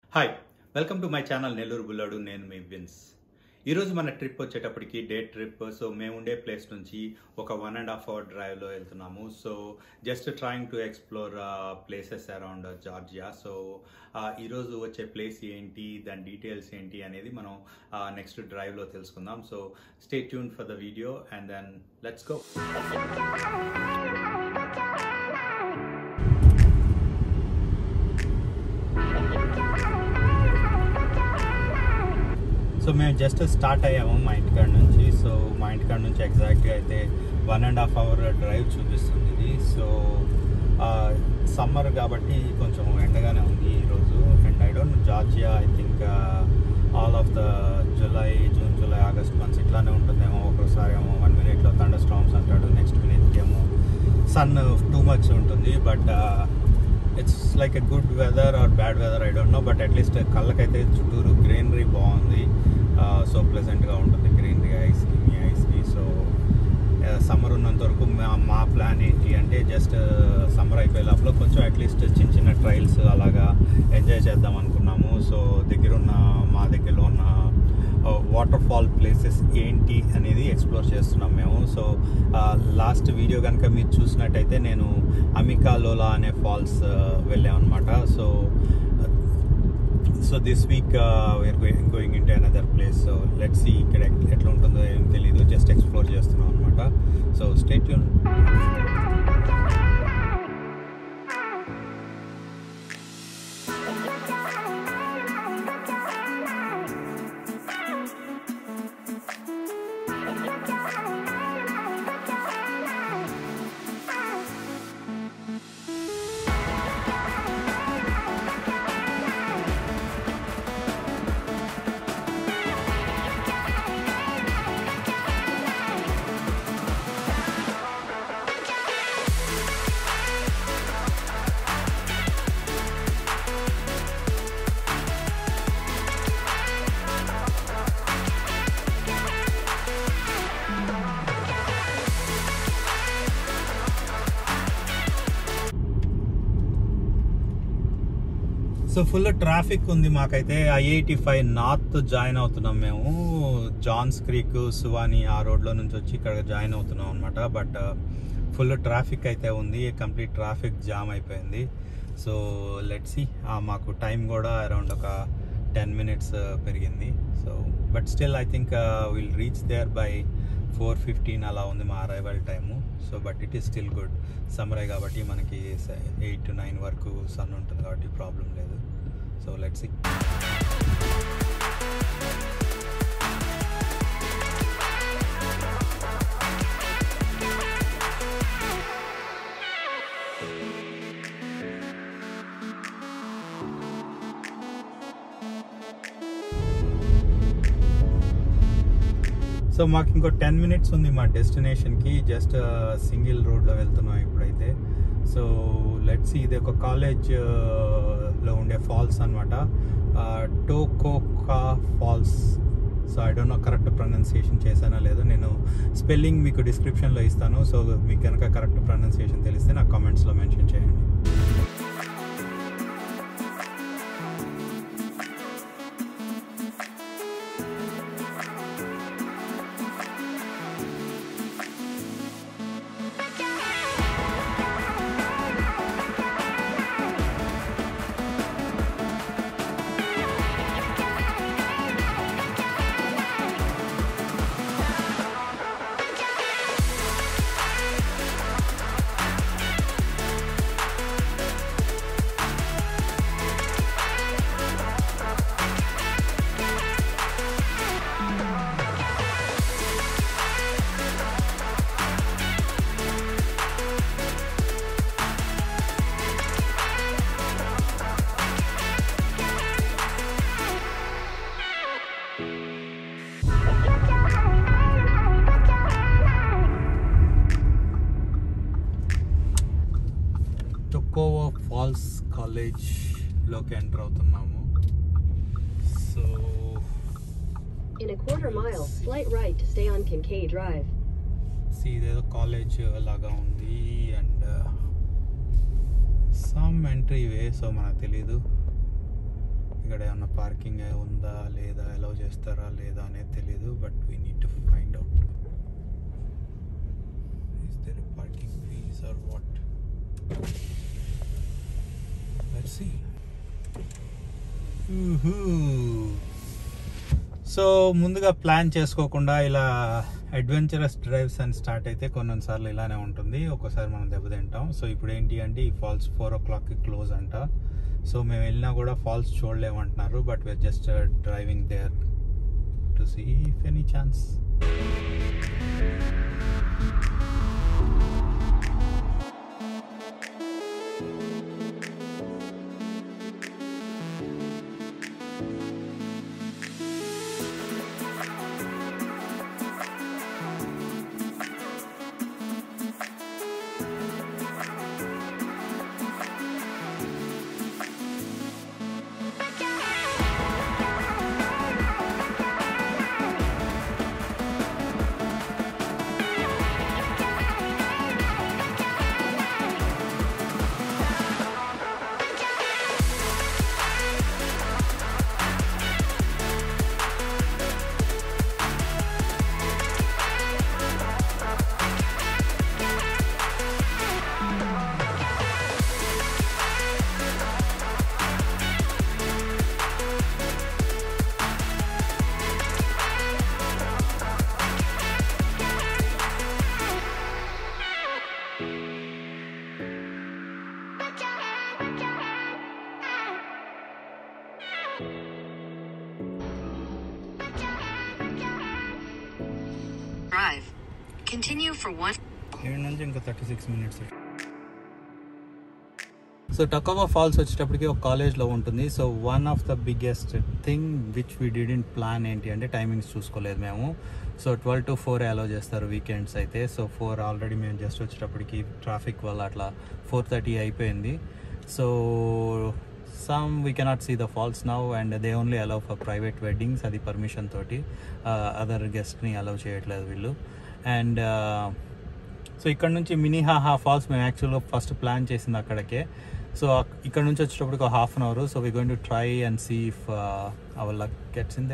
Hi welcome to my channel Nellore Bulladu నేను మీ wins ఈరోజు మన ట్రిప్ వచ్చేటప్పటికి డే ట్రిప్ సో మేము ఉండే ప్లేస్ నుంచి ఒక వన్ అండ్ హాఫ్ అవర్ డ్రైవ్లో వెళ్తున్నాము so just trying to explore places around Georgia so ఈరోజు వచ్చే ప్లేస్ ఏంటి దాని డీటెయిల్స్ ఏంటి అనేది మనం నెక్స్ట్ డ్రైవ్లో తెలుసుకుందాం so stay tuned for the video and then let's go so మేము జస్ట్ స్టార్ట్ అయ్యాము మా ఇంటికాడ నుంచి సో మా ఇంటికాడ నుంచి ఎగ్జాక్ట్గా అయితే one and half hour drive చూపిస్తుంది ఇది సో సమ్మర్ కాబట్టి కొంచెం ఎండగానే ఉంది ఈరోజు and I don't Georgia I think all of the July June July August months ఇట్లానే ఉంటుందేమో ఒకసారి ఏమో వన్ మినిట్లో థండర్ స్టామ్స్ అంటాడు నెక్స్ట్ మినిట్కి ఏమో సన్ టూ మచ్ ఉంటుంది but it's like a good weather or bad weather I don't know but at least కళ్ళకైతే చుట్టూరు గ్రీనరీ బాగుంది సో ప్లెజెంట్గా ఉంటుంది గ్రీనరీ ఐస్కి మీ ఐస్కి సో సమ్మర్ ఉన్నంత వరకు మా మా ప్లాన్ ఏంటి అంటే జస్ట్ సమ్మర్ అయిపోయే లోపల కొంచెం అట్లీస్ట్ చిన్న చిన్న ట్రైల్స్ అలాగా ఎంజాయ్ చేద్దాం అనుకున్నాము సో దగ్గరున్న మా దగ్గరలో ఉన్న వాటర్ ఫాల్ ప్లేసెస్ ఏంటి అనేది ఎక్స్ప్లోర్ చేస్తున్నాం మేము సో లాస్ట్ వీడియో కనుక మీరు చూసినట్టయితే నేను అమికా లోలా అనే ఫాల్స్ వెళ్ళామన్నమాట so so this week we are going going in to another place so let see ఇక్కడ ఎట్లా ఉంటుందో ఏం తెలియదు జస్ట్ ఎక్స్ప్లోర్ చేస్తున్నాం అనమాట సో స్టేట్ యూన్ సో ఫుల్ ట్రాఫిక్ ఉంది మాకైతే ఐఐటి ఫైవ్ నార్త్ జాయిన్ అవుతున్నాం మేము జాన్స్ క్రీక్ సువాని ఆ రోడ్లో నుంచి వచ్చి ఇక్కడ జాయిన్ అవుతున్నాం అనమాట బట్ ఫుల్ ట్రాఫిక్ అయితే ఉంది కంప్లీట్ ట్రాఫిక్ జామ్ అయిపోయింది సో లెట్సి మాకు టైం కూడా అరౌండ్ ఒక టెన్ మినిట్స్ పెరిగింది so but still I think will reach there by four fifteen అలా ఉంది మా arrival time so but it is still good summer కాబట్టి మనకి ఎయిట్ టు నైన్ వరకు సన్ ఉంటుంది కాబట్టి ప్రాబ్లం లేదు సో లెట్స్ సో మాకు ఇంకో టెన్ మినిట్స్ ఉంది మా డెస్టినేషన్కి జస్ట్ సింగిల్ రోడ్లో వెళ్తున్నాం ఇప్పుడైతే సో లెట్స్ ఇది ఒక కాలేజ్లో ఉండే ఫాల్స్ అనమాట Toccoa Falls so I don't know correct pronunciation చేశానా లేదో నేను స్పెల్లింగ్ మీకు డిస్క్రిప్షన్లో ఇస్తాను సో మీకు కనుక కరెక్ట్ ప్రొనౌన్సియేషన్ తెలిస్తే నాకు కామెంట్స్లో మెన్షన్ చేయండి టొకోవా ఫాల్స్ కాలేజ్లోకి ఎంటర్ అవుతున్నాము so In a quarter mile, slight right to stay on Kincaid Drive. See, ఇదేదో కాలేజ్ లాగా ఉంది and some entry way so మనకు తెలీదు ఇక్కడ ఏమన్నా పార్కింగ్ ఉందా లేదా అలౌ చేస్తారా లేదా అనేది తెలియదు but we need to find out is there parking fees or what let's see so ముందుగా ప్లాన్ చేసుకోకుండా ఇలా అడ్వెంచరస్ డ్రైవ్స్ అని స్టార్ట్ అయితే కొన్నిసార్లు ఇలానే ఉంటుంది ఒక్కోసారి మనం దెబ్బతింటాం సో ఇప్పుడు ఏంటి అంటే ఈ ఫాల్స్ ఫోర్ ఓ క్లాక్కి క్లోజ్ అంట సో మేము వెళ్ళినా కూడా ఫాల్స్ చూడలేమంటున్నారు but we're just driving there to see if any chance Drive. Continue for one. ఏడు నుంచి ఇంకా thirty six minutes so Tacoma Falls వచ్చేటప్పటికి ఒక కాలేజ్లో ఉంటుంది so one of the biggest thing which we didn't plan ఏంటి అంటే టైమింగ్స్ చూసుకోలేదు మేము so twelve to four allow చేస్తారు వీకెండ్స్ అయితే సో ఫోర్ ఆల్రెడీ మేము జస్ట్ వచ్చేటప్పటికి ట్రాఫిక్ వల్ల అట్లా ఫోర్ థర్టీ అయిపోయింది so some we cannot see the falls now and they only allow for private weddings అది పర్మిషన్ తోటి అదర్ గెస్ట్ని అలౌ చేయట్లేదు వీళ్ళు అండ్ సో ఇక్కడ నుంచి మినీ హాహా ఫాల్స్ మేము యాక్చువల్గా ఫస్ట్ ప్లాన్ చేసింది అక్కడికే సో ఇక్కడ నుంచి వచ్చేటప్పటికి ఒక half an hour so we going to try and see if our luck gets in they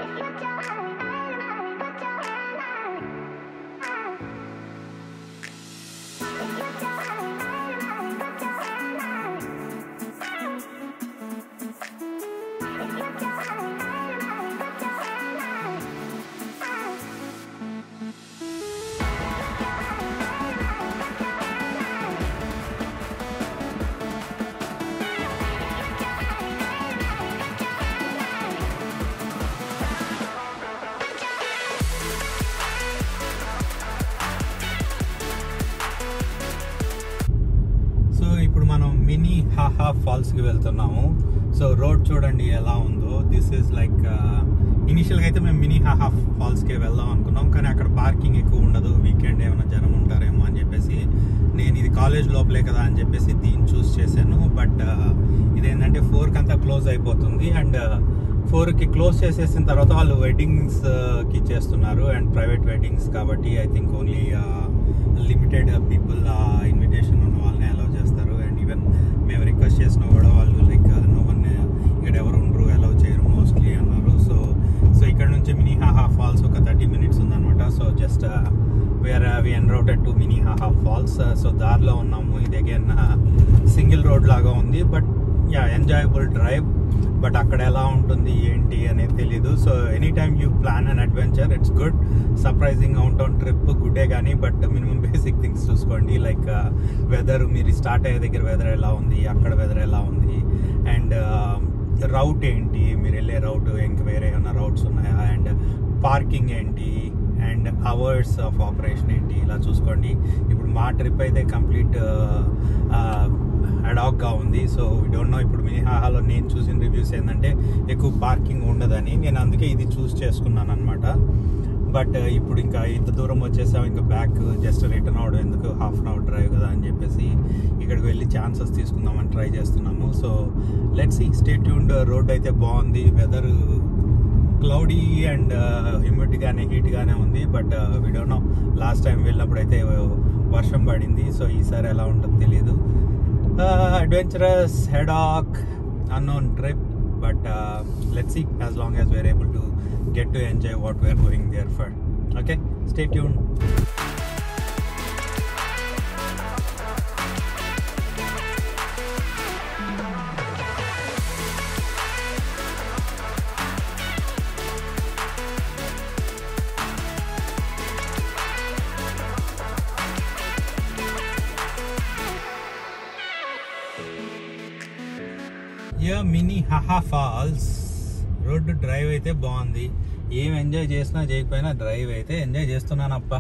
so ఇప్పుడు మనం మినీ హాహా ఫాల్స్కి వెళ్తున్నాము సో రోడ్ చూడండి ఎలా ఉందో దిస్ ఈజ్ లైక్ ఇనిషియల్గా అయితే మేము మినీ హాహా ఫాల్స్కే వెళ్దాం అనుకున్నాం కానీ అక్కడ పార్కింగ్ ఎక్కువ ఉండదు వీకెండ్ ఏమైనా జనం ఉంటారేమో అని చెప్పేసి నేను ఇది కాలేజ్ లోపలే కదా అని చెప్పేసి దీన్ని చూస్ చేశాను బట్ ఇదేంటంటే ఫోర్కి అంతా క్లోజ్ అయిపోతుంది అండ్ ఫోర్కి క్లోజ్ చేసేసిన తర్వాత వాళ్ళు వెడ్డింగ్స్కి చేస్తున్నారు అండ్ ప్రైవేట్ వెడ్డింగ్స్ కాబట్టి I think only limited people invitation ఉన్న వాళ్ళని అలౌ చేస్తారు అండ్ ఈవెన్ మేము రిక్వెస్ట్ చేసినా కూడా వాళ్ళు లైక్ నో వన్ ఇక్కడ ఎవరు ఉండరు అలౌ చేయరు మోస్ట్లీ అన్నారు సో సో ఇక్కడ నుంచి మినీ హాహా ఫాల్స్ ఒక థర్టీ మినిట్స్ ఉందన్నమాట so just where we en routed to Minnehaha Falls so దారిలో ఉన్నాము ఇది అగైన్ సింగిల్ రోడ్ లాగా ఉంది but yeah enjoyable drive but అక్కడ ఎలా ఉంటుంది ఏంటి అనేది తెలీదు so any time you plan and adventure it's good surprising out on trip good day కానీ బట్ మినిమం బేసిక్ థింగ్స్ చూసుకోండి లైక్ వెదర్ మీరు స్టార్ట్ అయ్యే దగ్గర వెదర్ ఎలా ఉంది అక్కడ వెదర్ ఎలా ఉంది అండ్ రౌట్ ఏంటి మీరు వెళ్ళే రౌట్ ఇంక వేరే ఏమైనా రౌట్స్ ఉన్నాయా అండ్ పార్కింగ్ ఏంటి అండ్ అవర్స్ ఆఫ్ ఆపరేషన్ ఏంటి ఇలా చూసుకోండి ఇప్పుడు మా ట్రిప్ అయితే కంప్లీట్ అడాక్గా ఉంది సో డోంట్ నో ఇప్పుడు మినిహాహాలో నేను చూసిన రివ్యూస్ ఏంటంటే ఎక్కువ పార్కింగ్ ఉండదని నేను అందుకే ఇది చూస్ చేసుకున్నాను అనమాట బట్ ఇప్పుడు ఇంకా ఇంత దూరం వచ్చేసాం ఇంకా బ్యాక్ జస్ట్ రిటర్న్ అవడం ఎందుకు హాఫ్ అన్ అవర్ డ్రైవ్ కదా అని చెప్పేసి ఇక్కడికి వెళ్ళి ఛాన్సెస్ తీసుకుందామని ట్రై చేస్తున్నాము సో లెట్స్ ఈ స్టేట్ ట్యూన్డ్ రోడ్ అయితే బాగుంది వెదర్ క్లౌడీ అండ్ హ్యూమిడ్ గానే హీట్ గానే ఉంది but we don't know last time వెళ్ళినప్పుడు అయితే వర్షం పడింది సో ఈసారి ఎలా ఉంటుందో తెలియదు adventurous ad hoc unknown trip but let's see as long as we're able to get to enjoy what we're going there for okay stay tune yeah Minnehaha Falls road drive అయితే బాగుంది ఏం ఎంజాయ్ చేసినా చేయకపోయినా drive అయితే enjoy చేస్తున్నాను అప్ప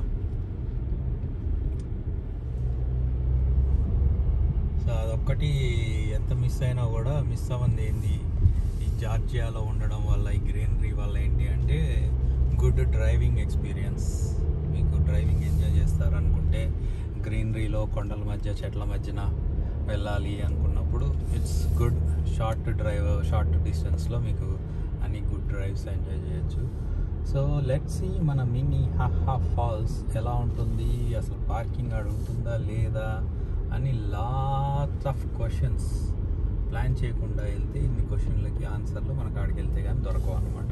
so అదొక్కటి ఎంత మిస్ అయినా కూడా మిస్ అవ్వంది ఏంది ఈ జార్జియాలో ఉండడం వల్ల ఈ గ్రీనరీ వల్ల ఏంటి అంటే గుడ్ డ్రైవింగ్ ఎక్స్పీరియన్స్ మీకు డ్రైవింగ్ ఎంజాయ్ చేస్తారనుకుంటే గ్రీనరీలో కొండల మధ్య చెట్ల మధ్యన వెళ్ళాలి అనుకున్నప్పుడు it's good short drive short డిస్టెన్స్లో మీకు అన్ని గుడ్ డ్రైవ్స్ ఎంజాయ్ చేయొచ్చు సో లెట్స్ సి మన మినీ హహా ఫాల్స్ ఎలా ఉంటుంది అసలు పార్కింగ్ ఆడ ఉంటుందా లేదా అని లాట్స్ ఆఫ్ క్వశ్చన్స్ ప్లాన్ చేయకుండా వెళ్తే ఇన్ని క్వశ్చన్లకి ఆన్సర్లు మనకు ఆడికి వెళ్తే కానీ దొరకవు అనమాట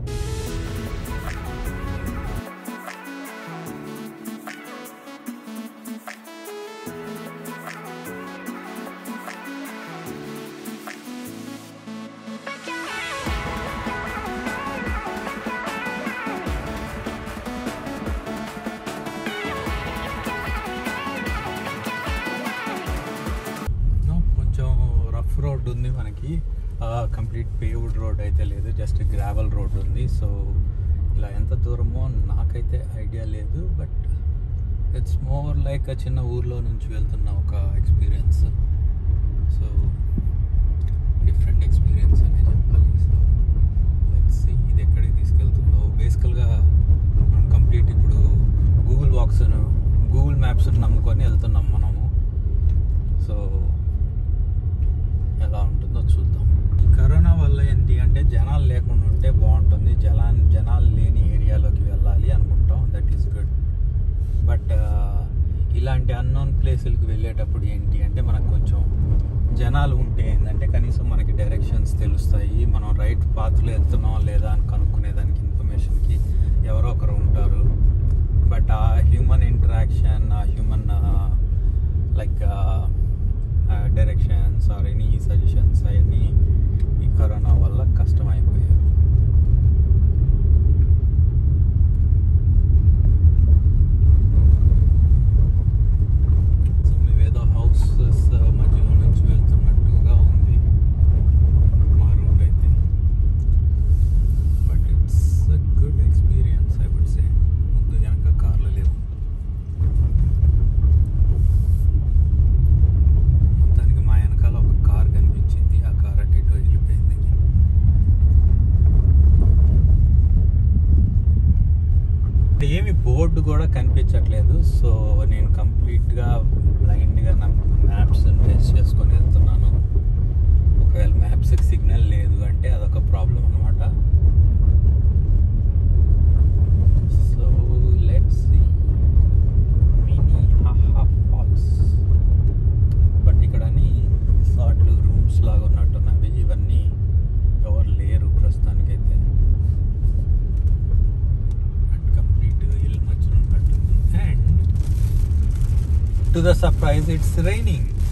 No, కొంచెం రఫ్ రోడ్ ఉంది మనకి కంప్లీట్ పేవ్డ్ రోడ్ అయితే లేదు జస్ట్ గ్రావెల్ రోడ్ ఉంది సో ఇలా ఎంత దూరమో నాకైతే ఐడియా లేదు బట్ ఇట్స్ మోర్ లైక్ చిన్న ఊర్లో నుంచి వెళ్తున్న ఒక ఎక్స్పీరియన్స్ సో డిఫరెంట్ ఎక్స్పీరియన్స్ అనే చెప్పాలి సో లెట్స్ ఇది ఎక్కడికి తీసుకెళ్తుందో బేసికల్గా మనం కంప్లీట్ ఇప్పుడు గూగుల్ వాక్స్ గూగుల్ మ్యాప్స్ నమ్ముకొని వెళ్తున్నాం మనము సో ఎలా ఉంటుందో చూద్దాం ఈ కరోనా వల్ల ఏంటి అంటే జనాలు లేకుండా ఉంటే బాగుంటుంది జలా జనాలు లేని ఏరియాలోకి వెళ్ళాలి అనుకుంటాం దట్ ఈస్ గుడ్ బట్ ఇలాంటి అన్నోన్ ప్లేసులకి వెళ్ళేటప్పుడు ఏంటి అంటే మనకు కొంచెం జనాలు ఉంటే ఏంటంటే కనీసం మనకి డైరెక్షన్స్ తెలుస్తాయి మనం రైట్ పాత్లో వెళ్తున్నాం లేదా అని కనుక్కునేదానికి ఇన్ఫర్మేషన్కి ఎవరో ఒకరు ఉంటారు బట్ ఆ హ్యూమన్ ఇంటరాక్షన్ ఆ human like directions or any suggestions అవన్నీ ఈ కరోనా వల్ల కష్టమైపోయాయి సో మేమేదో హౌసెస్ మధ్యలో నుంచి వెళ్తున్నట్టుగా ఉంది మా రూట్ అయితే but it's good experience I would say ముందు వెనక కార్లు లేవు మొత్తానికి మా వెనకాల ఒక కార్ కనిపించింది ఆ కార్ అటు ఇటు వెళ్ళిపోయింది ఏమి బోర్డు కూడా కనిపించట్లేదు సో నేను కంప్లీట్గా బ్లైండ్గా నా మ్యాప్స్ బేస్ చేసుకొని వెళ్తున్నాను ఒకవేళ మ్యాప్స్కి సిగ్నల్ లేదు అంటే అదొక ప్రాబ్లం అనమాట so let's Minnehaha Falls but ఇక్కడ అన్ని రిసార్ట్లు రూమ్స్ లాగా ఉన్నట్టున్నవి ఇవన్నీ ఎవరు లేరు ప్రస్తుతానికైతే అండ్ కంప్లీట్ ఇల్లు మధ్యన ఉన్నట్టుంది and to the surprise it's raining